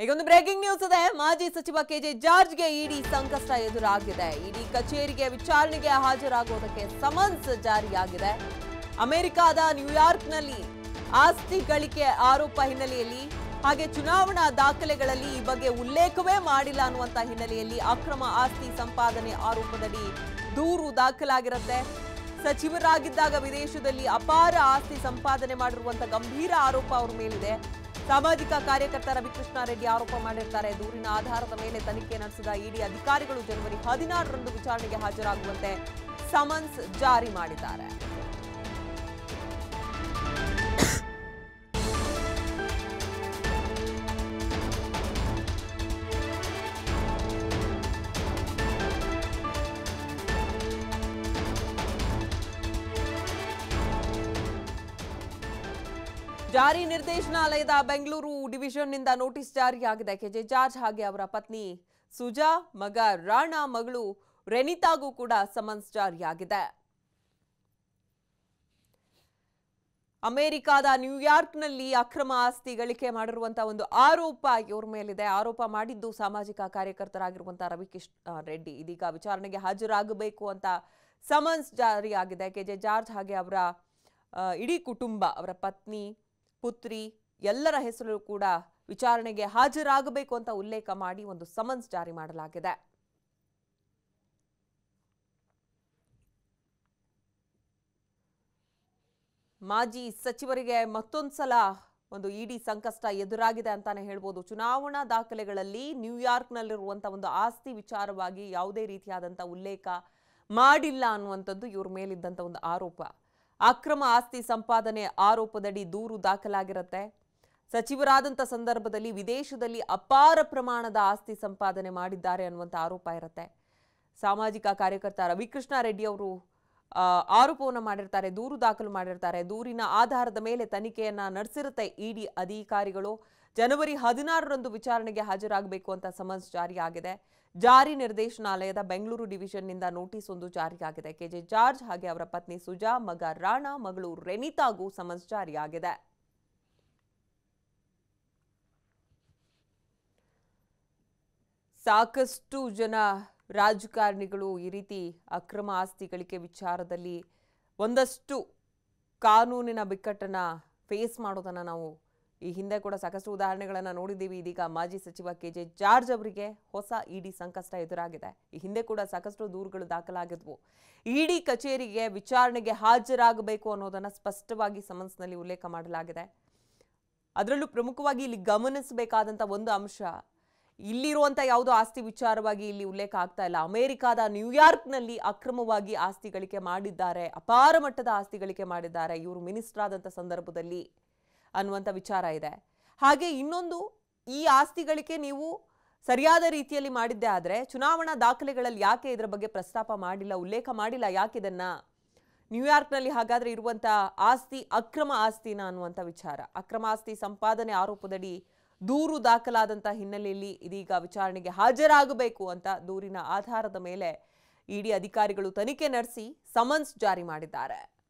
ಈಗೊಂದು breaking news ಇದೆ ಮಾಜಿ ಸಚಿವ ಕೆಜೆ ಜಾರ್ಜ್ಗೆ ಇಡಿ ಸಂಕಷ್ಟ ಎದುರಾಗಿದೆ ಇಡಿ ಕಚೇರಿಗೆ ವಿಚಾರಣೆಗೆ ಹಾಜರಾಗುವುದಕ್ಕೆ ಸಮನ್ಸ್ ಜಾರಿಯಾಗಿದೆ ಅಮೆರಿಕಾದ ನ್ಯೂಯಾರ್ಕ್ನಲ್ಲಿ ಆಸ್ತಿ ಗಳಿಕೆ ಆರೋಪ ಹಿನ್ನೆಲೆಯಲ್ಲಿ ಹಾಗೆ ಚುನಾವಣಾ ದಾಖಲೆಗಳಲ್ಲಿ ಈ ಬಗ್ಗೆ ಉಲ್ಲೇಖವೇ ಮಾಡಿಲ್ಲ ಅನ್ನುವಂತ ಹಿನ್ನೆಲೆಯಲ್ಲಿ ಅಕ್ರಮ ಆಸ್ತಿ ಸಂಪಾದನೆ ಆರೋಪದಡಿ ದೂರು ದಾಖಲಾಗಿರುತ್ತೆ ಸಚಿವರಾಗಿದ್ದಾಗ ವಿದೇಶದಲ್ಲಿ ಅಪಾರ ಆಸ್ತಿ ಸಂಪಾದನೆ ಮಾಡಿರುವಂತ ಗಂಭೀರ ಆರೋಪ ಅವ್ರ ಮೇಲಿದೆ ಸಾಮಾಜಿಕ ಕಾರ್ಯಕರ್ತ ರವಿಕೃಷ್ಣ ರೆಡ್ಡಿ ಆರೋಪ ಮಾಡಿರ್ತಾರೆ ದೂರಿನ ಆಧಾರದ ಮೇಲೆ ತನಿಖೆ ನಡೆಸಿದ ಇಡಿ ಅಧಿಕಾರಿಗಳು ಜನವರಿ ಹದಿನಾರರಂದು ವಿಚಾರಣೆಗೆ ಹಾಜರಾಗುವಂತೆ ಸಮನ್ಸ್ ಜಾರಿ ಮಾಡಿದ್ದಾರೆ ಜಾರಿ ನಿರ್ದೇಶನಾಲಯದ ಬೆಂಗಳೂರು ಡಿವಿಷನ್ನಿಂದ ನೋಟಿಸ್ ಜಾರಿಯಾಗಿದೆ ಕೆಜೆ ಜಾರ್ಜ್ ಹಾಗೆ ಅವರ ಪತ್ನಿ ಸುಜಾ ಮಗ ರಾಣಾ ಮಗಳು ರೆನಿತಾಗೂ ಕೂಡ ಸಮನ್ಸ್ ಜಾರಿಯಾಗಿದೆ ಅಮೆರಿಕಾದ ನ್ಯೂಯಾರ್ಕ್ನಲ್ಲಿ ಅಕ್ರಮ ಆಸ್ತಿ ಗಳಿಕೆ ಮಾಡಿರುವಂತಹ ಒಂದು ಆರೋಪ ಇವ್ರ ಮೇಲಿದೆ ಆರೋಪ ಮಾಡಿದ್ದು ಸಾಮಾಜಿಕ ಕಾರ್ಯಕರ್ತರಾಗಿರುವಂತಹ ರವಿಕಿಶ್ ರೆಡ್ಡಿ ಇದೀಗ ವಿಚಾರಣೆಗೆ ಹಾಜರಾಗಬೇಕು ಅಂತ ಸಮನ್ಸ್ ಜಾರಿಯಾಗಿದೆ ಕೆಜೆ ಜಾರ್ಜ್ ಹಾಗೆ ಅವರ ಆ, ಇಡೀ ಕುಟುಂಬ ಅವರ ಪತ್ನಿ ಪುತ್ರಿ ಎಲ್ಲರ ಹೆಸರು ಕೂಡ ವಿಚಾರಣೆಗೆ ಹಾಜರಾಗಬೇಕು ಅಂತ ಉಲ್ಲೇಖ ಮಾಡಿ ಒಂದು ಸಮನ್ಸ್ ಜಾರಿ ಮಾಡಲಾಗಿದೆ ಮಾಜಿ ಸಚಿವರಿಗೆ ಮತ್ತೊಂದ್ಸಲ ಒಂದು ಇಡಿ ಸಂಕಷ್ಟ ಎದುರಾಗಿದೆ ಅಂತಾನೆ ಹೇಳ್ಬೋದು ಚುನಾವಣಾ ದಾಖಲೆಗಳಲ್ಲಿ ನ್ಯೂಯಾರ್ಕ್ನಲ್ಲಿರುವಂಥ ಒಂದು ಆಸ್ತಿ ವಿಚಾರವಾಗಿ ಯಾವುದೇ ರೀತಿಯಾದಂಥ ಉಲ್ಲೇಖ ಮಾಡಿಲ್ಲ ಅನ್ನುವಂಥದ್ದು ಇವ್ರ ಮೇಲಿದ್ದಂಥ ಒಂದು ಆರೋಪ ಅಕ್ರಮ ಆಸ್ತಿ ಸಂಪಾದನೆ ಆರೋಪದಡಿ ದೂರು ದಾಖಲಾಗಿರುತ್ತೆ ಸಚಿವರಾದಂಥ ಸಂದರ್ಭದಲ್ಲಿ ವಿದೇಶದಲ್ಲಿ ಅಪಾರ ಪ್ರಮಾಣದ ಆಸ್ತಿ ಸಂಪಾದನೆ ಮಾಡಿದ್ದಾರೆ ಅನ್ನುವಂಥ ಆರೋಪ ಇರುತ್ತೆ ಸಾಮಾಜಿಕ ಕಾರ್ಯಕರ್ತ ರವಿಕೃಷ್ಣ ರೆಡ್ಡಿ ಅವರು ಆ, ಆರೋಪವನ್ನು ಮಾಡಿರ್ತಾರೆ ದೂರು ದಾಖಲು ಮಾಡಿರ್ತಾರೆ ದೂರಿನ ಆಧಾರದ ಮೇಲೆ ತನಿಖೆಯನ್ನ ನಡೆಸಿರುತ್ತೆ ಇಡಿ ಅಧಿಕಾರಿಗಳು ಜನವರಿ ಹದಿನಾರರಂದು ವಿಚಾರಣೆಗೆ ಹಾಜರಾಗಬೇಕು ಅಂತ ಸಮನ್ಸ್ ಜಾರಿಯಾಗಿದೆ ಜಾರಿ ನಿರ್ದೇಶನಾಲಯದ ಬೆಂಗಳೂರು ಡಿವಿಷನ್ನಿಂದ ನೋಟಿಸ್ ಒಂದು ಜಾರಿಯಾಗಿದೆ ಕೆಜೆ ಜಾರ್ಜ್ ಹಾಗೆ ಅವರ ಪತ್ನಿ ಸುಜಾ ಮಗ ರಾಣಾ ಮಗಳು ರೆನಿತಾಗೂ ಸಮನ್ಸ್ ಜಾರಿಯಾಗಿದೆ ಸಾಕಷ್ಟು ಜನ ರಾಜಕಾರಣಿಗಳು ಈ ರೀತಿ ಅಕ್ರಮ ಆಸ್ತಿ ಗಳಿಕೆ ವಿಚಾರದಲ್ಲಿ ಒಂದಷ್ಟು ಕಾನೂನಿನ ಬಿಕ್ಕಟ್ಟನ್ನ ಫೇಸ್ ಮಾಡೋದನ್ನ ನಾವು ಈ ಹಿಂದೆ ಕೂಡ ಸಾಕಷ್ಟು ಉದಾಹರಣೆಗಳನ್ನ ನೋಡಿದ್ದೀವಿ ಇದೀಗ ಮಾಜಿ ಸಚಿವ ಕೆ ಜೆ ಜಾರ್ಜ್ ಅವರಿಗೆ ಹೊಸ ಇಡಿ ಸಂಕಷ್ಟ ಎದುರಾಗಿದೆ ಈ ಹಿಂದೆ ಕೂಡ ಸಾಕಷ್ಟು ದೂರುಗಳು ದಾಖಲಾಗಿದ್ವು ಇಡಿ ಕಚೇರಿಗೆ ವಿಚಾರಣೆಗೆ ಹಾಜರಾಗಬೇಕು ಅನ್ನೋದನ್ನ ಸ್ಪಷ್ಟವಾಗಿ ಸಮನ್ಸ್ನಲ್ಲಿ ಉಲ್ಲೇಖ ಮಾಡಲಾಗಿದೆ ಅದರಲ್ಲೂ ಪ್ರಮುಖವಾಗಿ ಇಲ್ಲಿ ಗಮನಿಸಬೇಕಾದಂಥ ಒಂದು ಅಂಶ ಇಲ್ಲಿರುವಂಥ ಯಾವುದೋ ಆಸ್ತಿ ವಿಚಾರವಾಗಿ ಇಲ್ಲಿ ಉಲ್ಲೇಖ ಆಗ್ತಾ ಇಲ್ಲ ಅಮೆರಿಕಾದ ನ್ಯೂಯಾರ್ಕ್ನಲ್ಲಿ ಅಕ್ರಮವಾಗಿ ಆಸ್ತಿ ಗಳಿಕೆ ಮಾಡಿದ್ದಾರೆ ಅಪಾರ ಮಟ್ಟದ ಆಸ್ತಿ ಗಳಿಕೆ ಮಾಡಿದ್ದಾರೆ ಇವರು ಮಿನಿಸ್ಟರ್ ಆದಂಥ ಸಂದರ್ಭದಲ್ಲಿ ಅನ್ನುವಂಥ ವಿಚಾರ ಇದೆ ಹಾಗೆ ಇನ್ನೊಂದು ಈ ಆಸ್ತಿ ಗಳಿಕೆ ನೀವು ಸರಿಯಾದ ರೀತಿಯಲ್ಲಿ ಮಾಡಿದ್ದೇ ಆದರೆ ಚುನಾವಣಾ ದಾಖಲೆಗಳಲ್ಲಿ ಯಾಕೆ ಇದರ ಬಗ್ಗೆ ಪ್ರಸ್ತಾಪ ಮಾಡಿಲ್ಲ ಉಲ್ಲೇಖ ಮಾಡಿಲ್ಲ ಯಾಕೆ ಇದನ್ನ ನ್ಯೂಯಾರ್ಕ್ನಲ್ಲಿ ಹಾಗಾದ್ರೆ ಇರುವಂತ ಆಸ್ತಿ ಅಕ್ರಮ ಆಸ್ತಿನ ಅನ್ನುವಂಥ ವಿಚಾರ ಅಕ್ರಮ ಆಸ್ತಿ ಸಂಪಾದನೆ ಆರೋಪದಡಿ ದೂರು ದಾಖಲಾದಂಥ ಹಿನ್ನೆಲೆಯಲ್ಲಿ ಇದೀಗ ವಿಚಾರಣೆಗೆ ಹಾಜರಾಗಬೇಕು ಅಂತ ದೂರಿನ ಆಧಾರದ ಮೇಲೆ ಇಡಿ ಅಧಿಕಾರಿಗಳು ತನಿಖೆ ನಡೆಸಿ ಸಮನ್ಸ್ ಜಾರಿ ಮಾಡಿದ್ದಾರೆ